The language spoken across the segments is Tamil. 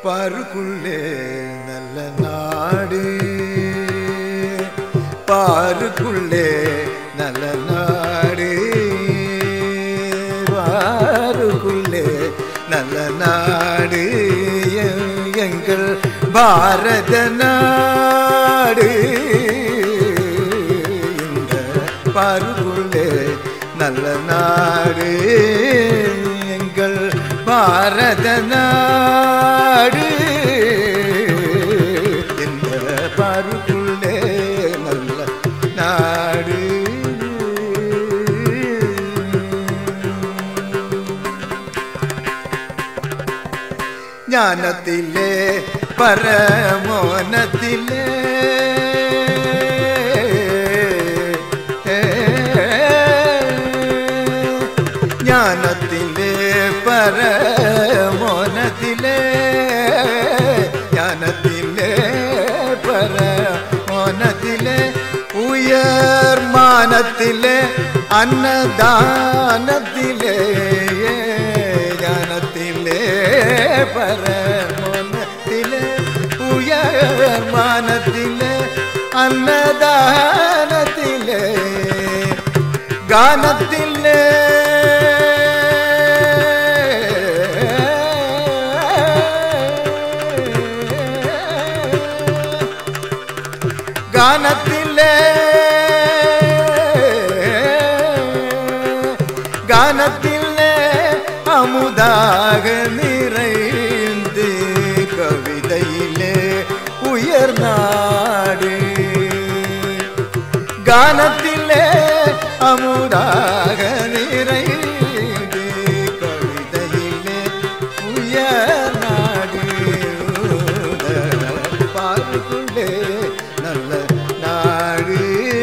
பாருக்குள்ளே நல்ல நாடு பாருக்குள்ளே நல்ல நாடு பாருக்குள்ளே நல்ல நாடு எ- எங்கள் பாரத நாடு இந்த பாருக்குள்ளே நல்ல நாடு எங்கள் பாரத நாடு இந்த பாருக்குள்ளே நல்ல நாடு ஞானத்திலே பரமோனத்திலே ஞானத்திலே பரமோனத்திலே ஞானத்திலே பரமோனத்திலே உயர் மானத்திலே அன்னதானத்திலே ஞானத்திலே பரமோனத்திலே உயர் மானத்திலே அன்னதானத்திலே கானத்திலே கானத்திலே கானத்திலே அமுதாக நிறைந்து கவிதையிலே உயர் நாடு கானத்திலே அமுதாக நிறைந்து கவிதையிலே உயர் நாடு பார்க்குள்ளே நல்ல நாடு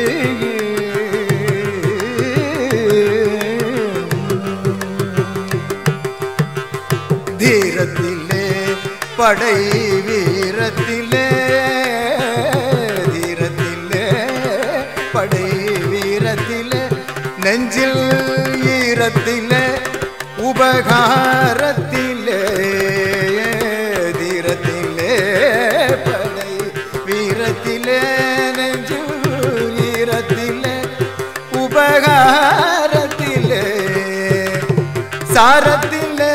தீரத்திலே படை வீரத்திலே தீரத்திலே படை வீரத்திலே நெஞ்சில் ஈரத்திலே உபகாரத்திலே தீரத்திலே படை வீரத்திலே நெஞ்சில் ஈரத்திலே உபகாரத்திலே சாரத்திலே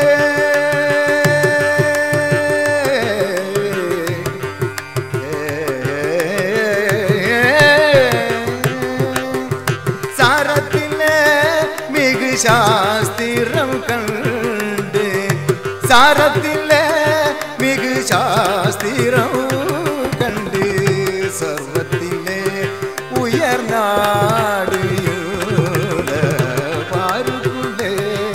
சாரத்திலே மிகு சாஸ்திரம் கண்டு சாரத்திலே மிகு சாஸ்திரம் கண்டு சர்வத்திலே உயர் நாடு பாருக்குள்ளே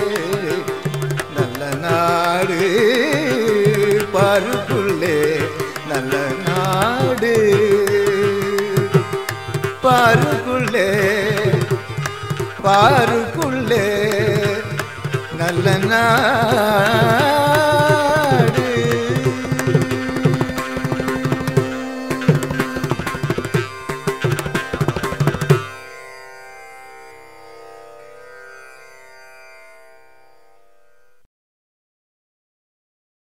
நல்ல நாடு பாருக்குள்ளே நல்ல நாடு பாருக்குள்ளே பாருக்குள்ளே நல்ல நாடு